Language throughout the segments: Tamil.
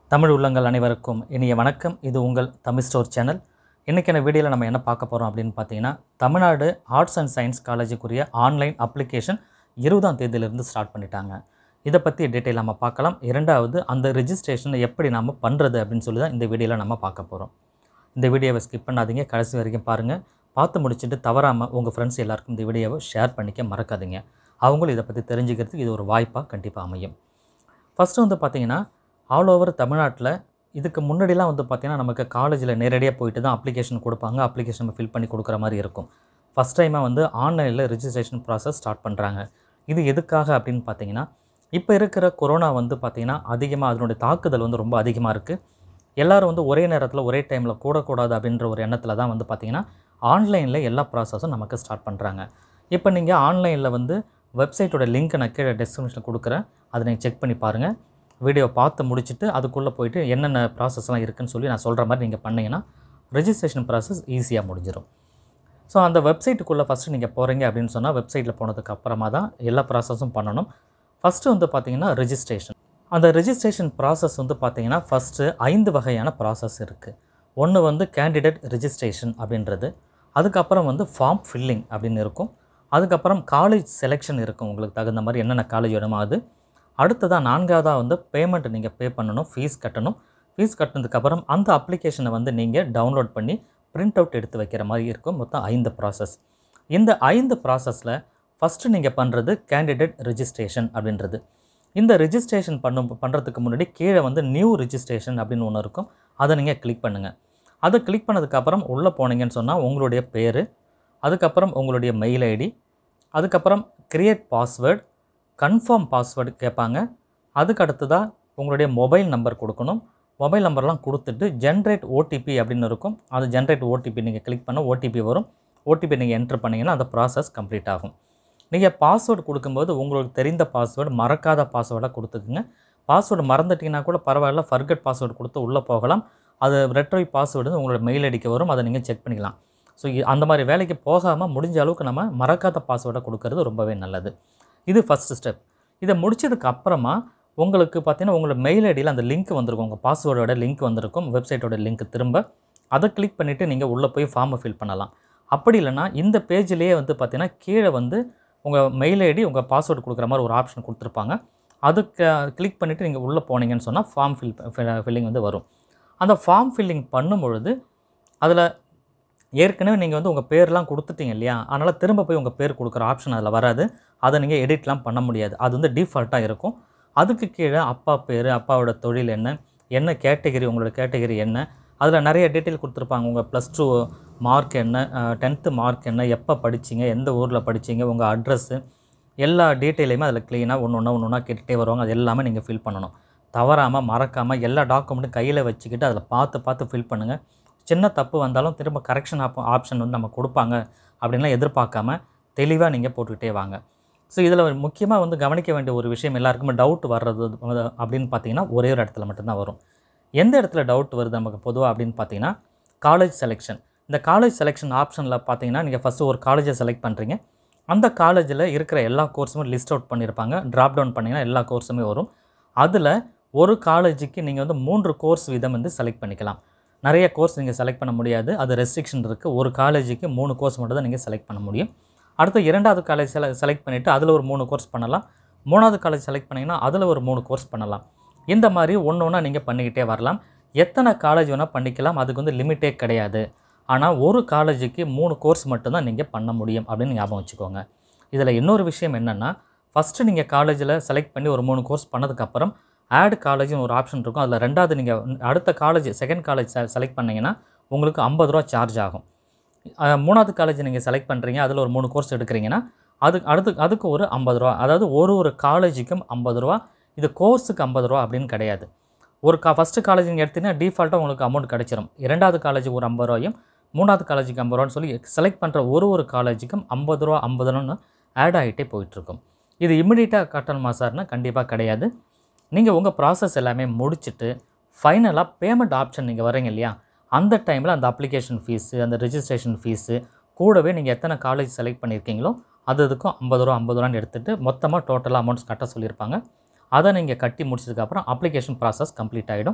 தமிழ் உள்ளங்கள் அனைவருக்கும் இனிய வணக்கம் இது உங்கள் தமிழ் ஸ்டோர் சேனல் இன்றைக்கான வீடியோவில் நம்ம என்ன பார்க்க போகிறோம் அப்படின்னு பார்த்தீங்கன்னா தமிழ்நாடு ஆர்ட்ஸ் அண்ட் சயின்ஸ் காலேஜுக்குரிய ஆன்லைன் அப்ளிகேஷன் இருபதாம் தேதியிலிருந்து ஸ்டார்ட் பண்ணிட்டாங்க இதை பற்றி டீட்டெயில் நம்ம பார்க்கலாம் இரண்டாவது அந்த ரெஜிஸ்ட்ரேஷனை எப்படி நம்ம பண்ணுறது அப்படின்னு சொல்லி தான் இந்த வீடியோவில் நம்ம பார்க்க போகிறோம் இந்த வீடியோவை ஸ்கிப் பண்ணாதீங்க கடைசி வரைக்கும் பாருங்கள் பார்த்து முடிச்சுட்டு தவறாமல் உங்கள் ஃப்ரெண்ட்ஸ் எல்லாருக்கும் இந்த வீடியோவை ஷேர் பண்ணிக்க மறக்காதீங்க அவங்களும் இதை பற்றி தெரிஞ்சுக்கிறதுக்கு இது ஒரு வாய்ப்பாக கண்டிப்பாக அமையும் ஃபஸ்ட்டு வந்து பார்த்தீங்கன்னா ஆல் ஓவர் தமிழ்நாட்டில் இதுக்கு முன்னாடிலாம் வந்து பார்த்திங்கன்னா நமக்கு காலேஜில் நேரடியாக போயிட்டு தான் அப்ளிகேஷன் கொடுப்பாங்க அப்ளிகேஷன் ஃபில் பண்ணி கொடுக்குற மாதிரி இருக்கும் ஃபஸ்ட் டைமாக வந்து ஆன்லைனில் ரெஜிஸ்ட்ரேஷன் ப்ராசஸ் ஸ்டார்ட் பண்ணுறாங்க இது எதுக்காக அப்படின்னு பார்த்தீங்கன்னா இப்போ இருக்கிற கொரோனா வந்து பார்த்திங்கன்னா அதிகமாக அதனுடைய தாக்குதல் வந்து ரொம்ப அதிகமாக இருக்குது எல்லோரும் வந்து ஒரே நேரத்தில் ஒரே டைமில் கூடக்கூடாது அப்படின்ற ஒரு எண்ணத்தில் தான் வந்து பார்த்திங்கன்னா ஆன்லைனில் எல்லா ப்ராசஸும் நமக்கு ஸ்டார்ட் பண்ணுறாங்க இப்போ நீங்கள் ஆன்லைனில் வந்து வெப்சைட்டோட லிங்க்கை நான் கீழே டெஸ்கிரிப்ஷனில் கொடுக்குறேன் அதை நீங்கள் செக் பண்ணி பாருங்கள் வீடியோ பார்த்து முடிச்சுட்டு அதுக்குள்ளே போயிட்டு என்னென்ன ப்ராசஸ்லாம் இருக்குன்னு சொல்லி நான் சொல்கிற மாதிரி நீங்கள் பண்ணீங்கன்னா ரெஜிஸ்ட்ரேஷன் ப்ராசஸ் ஈஸியாக முடிஞ்சிடும் ஸோ அந்த வெப்சைட்டுக்குள்ளே ஃபஸ்ட்டு நீங்கள் போகிறீங்க அப்படின்னு சொன்னால் வெப்சைட்டில் போனதுக்கு அப்புறமா தான் எல்லா ப்ராசஸும் பண்ணணும் ஃபஸ்ட்டு வந்து பார்த்தீங்கன்னா ரெஜிஸ்ட்ரேஷன் அந்த ரெஜிஸ்ட்ரேஷன் ப்ராசஸ் வந்து பார்த்தீங்கன்னா ஃபஸ்ட்டு ஐந்து வகையான ப்ராசஸ் இருக்குது ஒன்று வந்து கேண்டிடேட் ரெஜிஸ்ட்ரேஷன் அப்படின்றது அதுக்கப்புறம் வந்து ஃபார்ம் ஃபில்லிங் அப்படின்னு இருக்கும் அதுக்கப்புறம் காலேஜ் செலெக்ஷன் இருக்கும் உங்களுக்கு தகுந்த மாதிரி என்னென்ன காலேஜ் வேணுமோ அது அடுத்ததாக நான்காவதாக வந்து பேமெண்ட் நீங்கள் பே பண்ணணும் ஃபீஸ் கட்டணும் ஃபீஸ் கட்டினதுக்கப்புறம் அந்த அப்ளிகேஷனை வந்து நீங்கள் டவுன்லோட் பண்ணி பிரிண்ட் அவுட் எடுத்து வைக்கிற மாதிரி இருக்கும் மொத்தம் ஐந்து ப்ராசஸ் இந்த ஐந்து ப்ராசஸில் ஃபஸ்ட்டு நீங்கள் பண்ணுறது கேண்டிடேட் ரெஜிஸ்ட்ரேஷன் அப்படின்றது இந்த ரெஜிஸ்ட்ரேஷன் பண்ணும் பண்ணுறதுக்கு முன்னாடி கீழே வந்து நியூ ரெஜிஸ்ட்ரேஷன் அப்படின்னு ஒன்று இருக்கும் அதை நீங்கள் கிளிக் பண்ணுங்கள் அதை கிளிக் பண்ணதுக்கப்புறம் உள்ளே போனீங்கன்னு சொன்னால் உங்களுடைய பேர் அதுக்கப்புறம் உங்களுடைய மெயில் ஐடி அதுக்கப்புறம் கிரியேட் பாஸ்வேர்டு கன்ஃபார்ம் பாஸ்வேர்டு கேட்பாங்க அதுக்கு அடுத்ததாக உங்களுடைய மொபைல் நம்பர் கொடுக்கணும் மொபைல் நம்பர்லாம் கொடுத்துட்டு ஜென்ரேட் ஓடிபி அப்படின்னு இருக்கும் அது ஜென்ரேட் ஓடிபி நீங்கள் கிளிக் பண்ண ஓடிபி வரும் ஓடிபி நீங்கள் என்ட்ரு பண்ணிங்கன்னா அந்த ப்ராசஸ் கம்ப்ளீட் ஆகும் நீங்கள் பாஸ்வேர்டு கொடுக்கும்போது உங்களுக்கு தெரிந்த பாஸ்வேர்டு மறக்காத பாஸ்வேர்டாக கொடுத்துக்குங்க பாஸ்வேர்டு மறந்துட்டிங்கன்னா கூட பரவாயில்ல ஃபர்கட் பாஸ்வேர்டு கொடுத்து உள்ளே போகலாம் அது ரெட்ரோய் பாஸ்வேர்டு வந்து உங்களோட மெயில் ஐடிக்கு வரும் அதை நீங்கள் செக் பண்ணிக்கலாம் ஸோ அந்த மாதிரி வேலைக்கு போகாமல் முடிஞ்ச அளவுக்கு நம்ம மறக்காத பாஸ்வேர்டை கொடுக்கறது ரொம்பவே நல்லது இது ஃபஸ்ட்டு ஸ்டெப் இதை முடிச்சதுக்கு அப்புறமா உங்களுக்கு பார்த்தீங்கன்னா உங்களோட மெயில் ஐடியில் அந்த லிங்க் வந்திருக்கும் உங்கள் பாஸ்வேர்டோட லிங்க் வந்திருக்கும் வெப்சைட்டோட லிங்க் திரும்ப அதை கிளிக் பண்ணிவிட்டு நீங்கள் உள்ளே போய் ஃபார்மை ஃபில் பண்ணலாம் அப்படி இல்லைன்னா இந்த பேஜ்லேயே வந்து பார்த்தீங்கன்னா கீழே வந்து உங்கள் மெயில் ஐடி உங்கள் பாஸ்வேர்டு கொடுக்குற மாதிரி ஒரு ஆப்ஷன் கொடுத்துருப்பாங்க அதுக்கு கிளிக் பண்ணிவிட்டு நீங்கள் உள்ளே போனீங்கன்னு சொன்னால் ஃபார்ம் ஃபில் ஃபில்லிங் வந்து வரும் அந்த ஃபார்ம் ஃபில்லிங் பண்ணும் பொழுது அதில் ஏற்கனவே நீங்கள் வந்து உங்கள் பேர்லாம் கொடுத்துட்டீங்க இல்லையா அதனால் திரும்ப போய் உங்கள் பேர் கொடுக்குற ஆப்ஷன் அதில் வராது அதை நீங்கள் எடிட்லாம் பண்ண முடியாது அது வந்து டிஃபால்ட்டாக இருக்கும் அதுக்கு கீழே அப்பா பேர் அப்பாவோட தொழில் என்ன என்ன கேட்டகரி உங்களோட கேட்டகரி என்ன அதில் நிறைய டீட்டெயில் கொடுத்துருப்பாங்க உங்கள் ப்ளஸ் டூ மார்க் என்ன டென்த்து மார்க் என்ன எப்போ படிச்சீங்க எந்த ஊரில் படிச்சீங்க உங்கள் அட்ரஸ்ஸு எல்லா டீட்டெயிலையுமே அதில் க்ளீனாக ஒன்று ஒன்றா ஒன்று ஒன்றா கேட்டுகிட்டே வருவாங்க அது எல்லாமே நீங்கள் ஃபில் பண்ணணும் தவறாமல் மறக்காமல் எல்லா டாக்குமெண்ட்டும் கையில் வச்சுக்கிட்டு அதில் பார்த்து பார்த்து ஃபில் பண்ணுங்கள் சின்ன தப்பு வந்தாலும் திரும்ப கரெக்ஷன் ஆப் ஆப்ஷன் வந்து நம்ம கொடுப்பாங்க அப்படின்லாம் எதிர்பார்க்காம தெளிவாக நீங்கள் போட்டுக்கிட்டே வாங்க ஸோ இதில் முக்கியமாக வந்து கவனிக்க வேண்டிய ஒரு விஷயம் எல்லாருக்குமே டவுட் வர்றது அப்படின்னு பார்த்தீங்கன்னா ஒரே ஒரு இடத்துல மட்டும்தான் வரும் எந்த இடத்துல டவுட் வருது நமக்கு பொதுவாக அப்படின்னு பார்த்தீங்கன்னா காலேஜ் செலெக்ஷன் இந்த காலேஜ் செலெக்ஷன் ஆப்ஷனில் பார்த்தீங்கன்னா நீங்கள் ஃபஸ்ட்டு ஒரு காலேஜை செலக்ட் பண்ணுறீங்க அந்த காலேஜில் இருக்கிற எல்லா கோர்ஸுமே லிஸ்ட் அவுட் பண்ணியிருப்பாங்க ட்ராப் டவுன் பண்ணிங்கன்னா எல்லா கோர்ஸுமே வரும் அதில் ஒரு காலேஜுக்கு நீங்கள் வந்து மூன்று கோர்ஸ் வீதம் வந்து செலக்ட் பண்ணிக்கலாம் நிறைய கோர்ஸ் நீங்கள் செலக்ட் பண்ண முடியாது அது ரெஸ்ட்ரிக்ஷன் இருக்குது ஒரு காலேஜுக்கு மூணு கோர்ஸ் மட்டும் தான் நீங்கள் செலக்ட் பண்ண முடியும் அடுத்து இரண்டாவது காலேஜ் செல செலக்ட் பண்ணிவிட்டு அதில் ஒரு மூணு கோர்ஸ் பண்ணலாம் மூணாவது காலேஜ் செலக்ட் பண்ணிங்கன்னா அதில் ஒரு மூணு கோர்ஸ் பண்ணலாம் இந்த மாதிரி ஒன்று ஒன்றா நீங்கள் பண்ணிக்கிட்டே வரலாம் எத்தனை காலேஜ் வேணால் பண்ணிக்கலாம் அதுக்கு வந்து லிமிட்டே கிடையாது ஆனால் ஒரு காலேஜுக்கு மூணு கோர்ஸ் மட்டும்தான் நீங்கள் பண்ண முடியும் அப்படின்னு ஞாபகம் வச்சுக்கோங்க இதில் இன்னொரு விஷயம் என்னென்னா ஃபஸ்ட்டு நீங்கள் காலேஜில் செலக்ட் பண்ணி ஒரு மூணு கோர்ஸ் பண்ணதுக்கப்புறம் ஆட் காலேஜ்னு ஒரு ஆப்ஷன் இருக்கும் அதில் ரெண்டாவது நீங்கள் அடுத்த காலேஜ் செகண்ட் காலேஜ் செலக்ட் பண்ணிங்கன்னா உங்களுக்கு ஐம்பது ரூபா சார்ஜ் ஆகும் மூணாவது காலேஜ் நீங்கள் செலக்ட் பண்ணுறீங்க அதில் ஒரு மூணு கோர்ஸ் எடுக்கிறீங்கன்னா அதுக்கு அடுத்து அதுக்கு ஒரு ஐம்பது ரூபா அதாவது ஒரு ஒரு காலேஜுக்கும் ஐம்பது ரூபா இது கோர்ஸுக்கு ஐம்பது ரூபா அப்படின்னு கிடையாது ஒரு கா ஃபஸ்ட்டு காலேஜ் நீங்கள் எடுத்தீங்கன்னா டிஃபால்ட்டாக உங்களுக்கு அமௌண்ட் கிடச்சிரும் இரண்டாவது காலேஜுக்கு ஒரு ஐம்பது ரூபாயும் மூணாவது காலேஜுக்கு ஐம்பது ரூபான்னு சொல்லி செலக்ட் பண்ணுற ஒரு ஒரு காலேஜுக்கும் ஐம்பது ரூபா ஐம்பது ரூபான்னு ஆட் ஆகிட்டே போயிட்டுருக்கும் இது இமிடியட்டாக கட்டணுமா சார்னா கண்டிப்பாக கிடையாது நீங்கள் உங்கள் ப்ராசஸ் எல்லாமே முடிச்சுட்டு ஃபைனலாக பேமெண்ட் ஆப்ஷன் நீங்கள் வரீங்க இல்லையா அந்த டைமில் அந்த அப்ளிகேஷன் ஃபீஸு அந்த ரெஜிஸ்ட்ரேஷன் ஃபீஸு கூடவே நீங்கள் எத்தனை காலேஜ் செலக்ட் பண்ணியிருக்கீங்களோ அது அதுக்கும் ஐம்பது ரூபா ஐம்பது ரூபான்னு எடுத்துகிட்டு மொத்தமாக டோட்டலாக அமௌண்ட்ஸ் கட்ட சொல்லியிருப்பாங்க அதை நீங்கள் கட்டி முடிச்சதுக்கப்புறம் அப்ளிகேஷன் ப்ராசஸ் கம்ப்ளீட் ஆகிடும்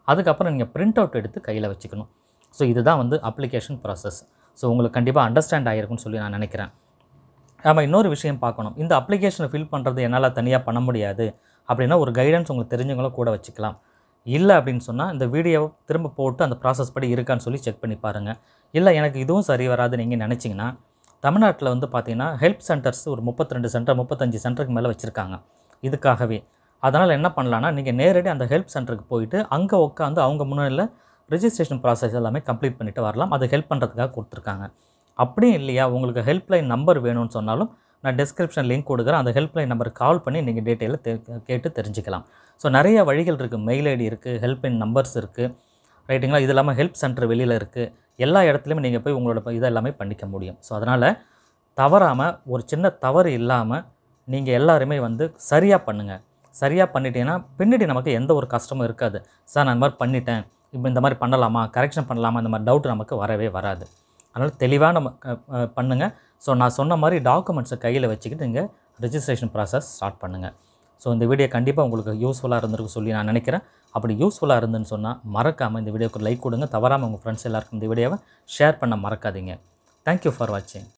அதுக்கப்புறம் நீங்கள் பிரிண்ட் அவுட் எடுத்து கையில் வச்சுக்கணும் ஸோ இதுதான் வந்து அப்ளிகேஷன் ப்ராசஸ் ஸோ உங்களுக்கு கண்டிப்பாக அண்டர்ஸ்டாண்ட் ஆகிருக்கும்னு சொல்லி நான் நினைக்கிறேன் நம்ம இன்னொரு விஷயம் பார்க்கணும் இந்த அப்ளிகேஷனை ஃபில் பண்ணுறது என்னால் தனியாக பண்ண முடியாது அப்படின்னா ஒரு கைடன்ஸ் உங்களுக்கு தெரிஞ்சவங்களும் கூட வச்சுக்கலாம் இல்லை அப்படின்னு சொன்னால் இந்த வீடியோவை திரும்ப போட்டு அந்த ப்ராசஸ் படி இருக்கான்னு சொல்லி செக் பண்ணி பாருங்கள் இல்லை எனக்கு இதுவும் சரி வராது நீங்கள் நினச்சிங்கன்னா தமிழ்நாட்டில் வந்து பார்த்தீங்கன்னா ஹெல்ப் சென்டர்ஸ் ஒரு 32 சென்டர் முப்பத்தஞ்சு சென்டருக்கு மேலே வச்சுருக்காங்க இதுக்காகவே அதனால் என்ன பண்ணலான்னா நீங்கள் நேரடி அந்த ஹெல்ப் சென்டருக்கு போயிட்டு அங்கே உட்காந்து அவங்க முன்னாடியில் ரிஜிஸ்ட்ரேஷன் ப்ராசஸ் எல்லாமே கம்ப்ளீட் பண்ணிட்டு வரலாம் அதை ஹெல்ப் பண்ணுறதுக்காக கொடுத்துருக்காங்க அப்படியும் இல்லையா உங்களுக்கு ஹெல்ப்லைன் நம்பர் வேணும்னு சொன்னாலும் நான் டிஸ்கிரிப்ஷன் லிங்க் கொடுக்குறேன் அந்த ஹெல்ப்லைன் நம்பருக்கு கால் பண்ணி நீங்கள் டீட்டெயிலில் தெ கேட்டு தெரிஞ்சுக்கலாம் ஸோ நிறைய வழிகள் இருக்குது மெயில் ஐடி இருக்குது ஹெல்ப்லைன் நம்பர்ஸ் இருக்குது ரைட்டுங்களா இது இல்லாமல் ஹெல்ப் சென்டர் வெளியில் இருக்குது எல்லா இடத்துலையுமே நீங்கள் போய் உங்களோட ப- இது எல்லாமே பண்ணிக்க முடியும் ஸோ அதனால் தவறாமல் ஒரு சின்ன தவறு இல்லாமல் நீங்கள் எல்லாருமே வந்து சரியாக பண்ணுங்கள் சரியாக பண்ணிட்டீங்கன்னா பின்னாடி நமக்கு எந்த ஒரு கஷ்டமும் இருக்காது சார் நான் இந்த மாதிரி பண்ணிட்டேன் இப்போ இந்த மாதிரி பண்ணலாமா கரெக்ஷன் பண்ணலாமா இந்த மாதிரி டவுட் நமக்கு வரவே வராது அதனால் தெளிவாக நம்ம க- அஹ் பண்ணுங்கள் ஸோ நான் சொன்ன மாதிரி டாக்குமெண்ட்ஸை கையில் வச்சுக்கிட்டு நீங்கள் ரெஜிஸ்ட்ரேஷன் ப்ராசஸ் ஸ்டார்ட் பண்ணுங்கள் ஸோ இந்த வீடியோ கண்டிப்பாக உங்களுக்கு யூஸ்ஃபுல்லாக இருந்திருக்கு சொல்லி நான் நினைக்கிறேன் அப்படி யூஸ்ஃபுல்லாக இருந்துன்னு சொன்னால் மறக்காமல் இந்த வீடியோக்கு லைக் கொடுங்க தவறாமல் உங்கள் ஃப்ரெண்ட்ஸ் எல்லாருக்கும் இந்த வீடியோவை ஷேர் பண்ண மறக்காதீங்க தேங்க்யூ ஃபார் வாட்சிங்